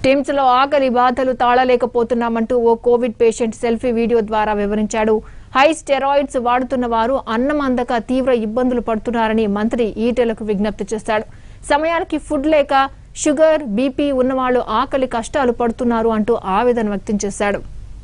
TIMS లో ఆకలి బాధలు తాళలేకపోతున్నామంటూ ఓ కోవిడ్ పేషెంట్ సెల్ఫీ వీడియో ద్వారా వివరించాడు హై స్టెరాయిడ్స్ వాడుతున్న వారు అన్నం అందక తీవ్ర ఇబ్బందులు పడుతున్నారని మంత్రి ఈటెలకు విజ్ఞప్తి చేశాడు సమయానికి ఫుడ్ లేక షుగర్ బీపీ ఉన్నవాళ్లు ఆకలి కష్టాలు పడుతున్నారు అంటూ ఆవేదన వ్యక్తం చేశాడు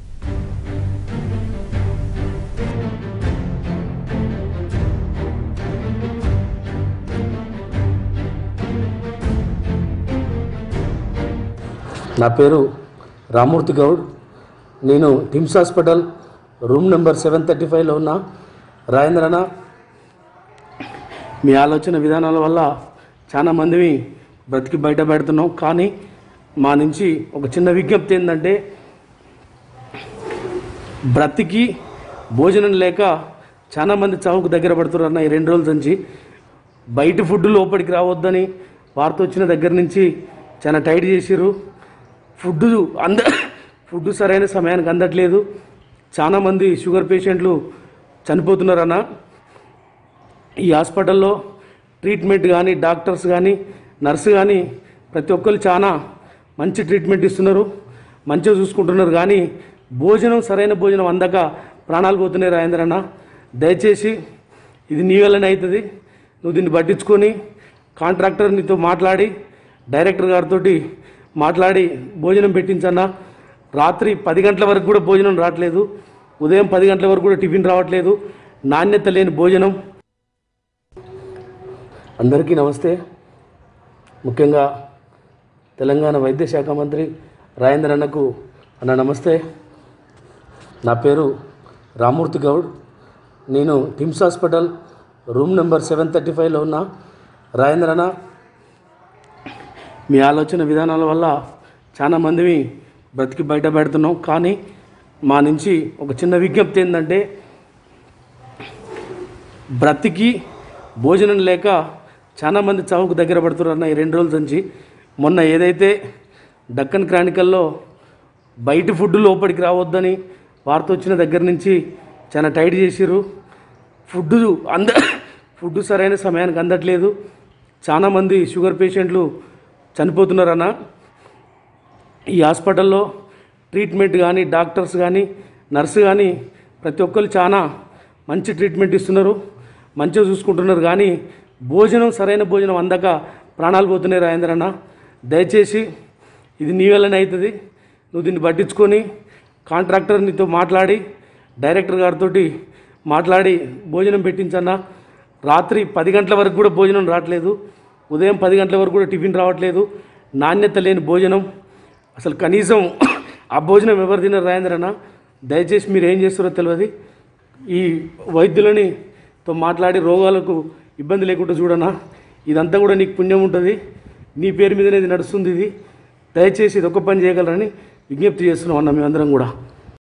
నా పేరు రామూర్తి గౌడ్ నేను TIMS hospital room number seven thirty ఫైవ్లో ఉన్న రాజేంద్రన మీ ఆలోచన విధానాల వల్ల చాలా మందిని బ్రతికి బయట పెడుతున్నాం కానీ మా నుంచి ఒక చిన్న విజ్ఞప్తి ఏంటంటే బ్రతికి భోజనం లేక చాలా మంది చావుకు దగ్గర పడుతున్నారు అన్న ఈ రెండు రోజుల నుంచి బయట ఫుడ్ లోపలికి రావద్దని వార్త వచ్చిన దగ్గర నుంచి చాలా టైట్ చేసిర్రు ఫుడ్ అంద ఫుడ్ సరైన సమయానికి అందట్లేదు చాలా మంది షుగర్ పేషెంట్లు చనిపోతున్నారన్న ఈ హాస్పిటల్లో ట్రీట్మెంట్ కానీ డాక్టర్స్ కానీ నర్సు కానీ ప్రతి ఒక్కరు చాలా మంచి ట్రీట్మెంట్ ఇస్తున్నారు మంచిగా చూసుకుంటున్నారు కానీ భోజనం సరైన భోజనం అందక ప్రాణాలు పోతున్నాయి రాజేంద్రన్న దయచేసి ఇది నీ వల్లనే అవుతుంది నువ్వు దీన్ని పట్టించుకొని కాంట్రాక్టర్ నీతో మాట్లాడి డైరెక్టర్ గారితో మాట్లాడి భోజనం పెట్టించన్నా రాత్రి పది గంటల వరకు కూడా భోజనం రావట్లేదు ఉదయం పది గంటల వరకు కూడా టిఫిన్ రావట్లేదు నాణ్యత లేని భోజనం అందరికీ నమస్తే ముఖ్యంగా తెలంగాణ వైద్య శాఖ మంత్రి రాజేంద్ర అన్నకు అన్న నమస్తే నా పేరు రామూర్తి గౌడ్ నేను TIMS hospital room number seven thirty ఫైవ్లో ఉన్న రాజేంద్ర అన్న మీ ఆలోచన విధానాల వల్ల చాలా మందిని బ్రతికి బయట పెడుతున్నాం కానీ మా నుంచి ఒక చిన్న విజ్ఞప్తి ఏంటంటే బ్రతికి భోజనం లేక చాలా మంది చావుకు దగ్గర పడుతున్నారు అన్న ఈ రెండు రోజుల నుంచి మొన్న ఏదైతే డక్కన్ క్రానికల్లో బయట ఫుడ్ లోపలికి రావద్దని వార్త వచ్చిన దగ్గర నుంచి చాలా టైట్ చేసిర్రు ఫుడ్ అంద ఫుడ్ సరైన సమయానికి అందట్లేదు చాలా మంది షుగర్ పేషెంట్లు చనిపోతున్నారన్న ఈ హాస్పిటల్లో ట్రీట్మెంట్ కానీ డాక్టర్స్ కానీ నర్సు కానీ ప్రతి ఒక్కరు చాలా మంచి ట్రీట్మెంట్ ఇస్తున్నారు మంచిగా చూసుకుంటున్నారు కానీ భోజనం సరైన భోజనం అందక ప్రాణాలు పోతున్నాయి రాజేంద్రన్న దయచేసి ఇది నీ వల్లనే అవుతుంది నువ్వు దీన్ని పట్టించుకొని కాంట్రాక్టర్ నీతో మాట్లాడి డైరెక్టర్ గారితో మాట్లాడి భోజనం పెట్టించన్నా రాత్రి పది గంటల వరకు కూడా భోజనం రావట్లేదు ఉదయం పది గంటల వరకు కూడా టిఫిన్ రావట్లేదు నాణ్యత లేని భోజనం అసలు కనీసం ఆ భోజనం ఎవరు తిన్నారు రాజేంద్రన్న దయచేసి మీరు ఏం చేస్తారో తెలియదు ఈ వైద్యులని తో మాట్లాడి రోగాలకు ఇబ్బంది లేకుండా చూడనా ఇదంతా కూడా నీకు పుణ్యం ఉంటుంది నీ పేరు మీదనే ఇది నడుస్తుంది ఇది దయచేసి ఇది ఒక్క పని చేయగలరని విజ్ఞప్తి చేస్తున్నాం అన్న మేమందరం కూడా